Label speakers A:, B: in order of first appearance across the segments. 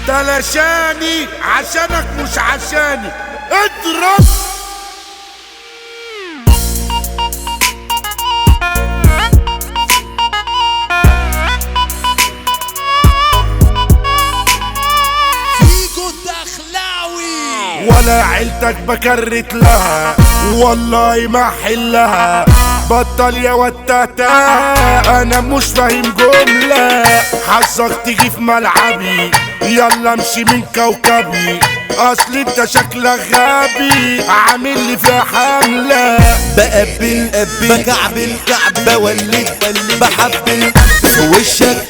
A: تلاشاني عشانك مش عشاني اضرب
B: فيجو الدخلاوي
A: ولا عيلتك بكرت لها والله ما حلها بطل يا وتاتا انا مش فاهم جملة حظك تيجي في ملعبي يلا امشي من كوكبي اصل انت شكلك غبي عامل لي فيها حملة
C: بقبل بكعبل بولد بحبل في وشك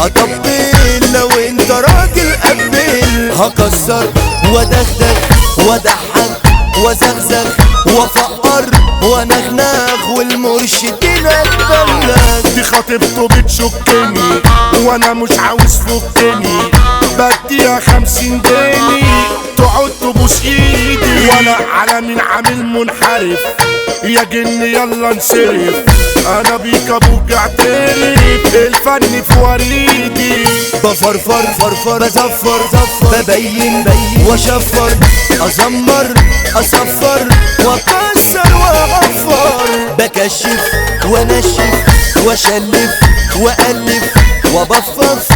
C: هطبل لو انت راجل قبل هكسر وادغدغ وادحك وازغزغ وافقر وانغنغ والمرشدين اتبلغ
A: دي خطيبته بتشكني وانا مش عاوز فكني بديها خمسين جنيه تقعد تبوس ايدي وانا على مين عامل منحرف يا جن يلا انصرف انا بيك ابوك اعترف الفن في وريدي
C: بفرفر فرفر بزفر زفر ببين بين واشفر ازمر اصفر واكسر واغفر بكشف وانشف واشلف والف وبفف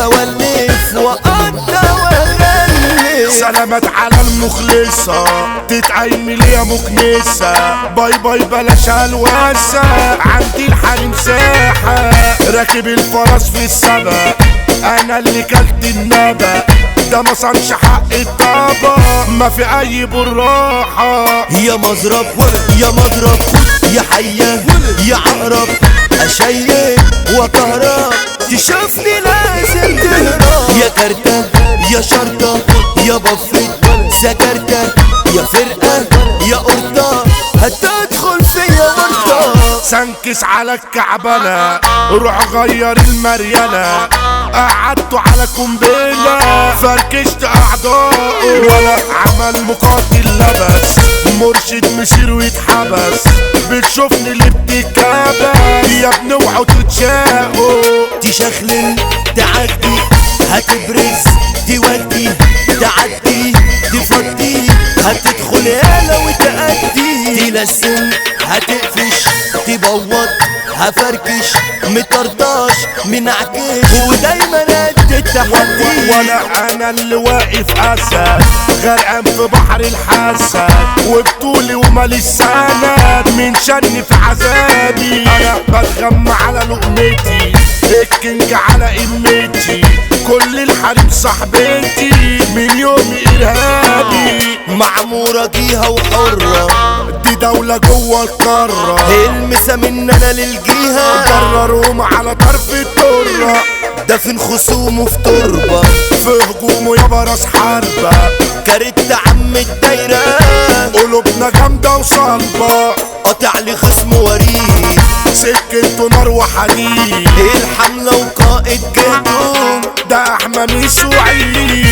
C: واولف واقطع واغلف
A: سلامات على المخلصة تتعمل يا مكنسة باي باي بلاش هلوسة عندي الحريم ساحة راكب الفرس في السبق انا اللي كلت النبأ ده ما صنش حق الطبق ما في اي بالراحة
C: يا مضرب يا مضرب يا حية يا عقرب أشيك وكهرب تشوفني لازم تهرب يا كارتة يا شرطة يا بفت سكرتة يا فرقة يا قرطة هتدخل فيا ورطة
A: سنكس على الكعبلة روح غير المريلة قعدته على قنبلة فركشت أعضائه ولا عمل مقاتل لبس مرشد مسير ويتحبس بتشوفني اللي بتتكبس يا ابني اوعوا تتشاقوا
C: تشخلل تعدي هتبرز تودي تعدي تفضي هتدخل يالا وتأدي تلسن هتقفش تبوط هفركش مطرطاش منعكش ودايما قد التحدي
A: ولا انا اللي واقف اسد غرقان في بحر الحسد وبطولي ومالي السند من شن في عذابي انا بتغمى على لقمتي الكينج على قمتي كل الحريم صاحبتي من يومي ارهابي
C: معمورة جيها وحرة
A: دي دولة جوه القارة
C: المسا من انا للجيها
A: قررهم على طرف الدرة
C: دفن خصومه في تربة
A: في هجومه يابا راس حربة
C: كارت عم الدايرة
A: قلوبنا جامدة وصلبة
C: قطع لي خصم وريد
A: سكته نار وحديد
C: الحملة وقائد جهدهم
A: ده احمى ميسو عيد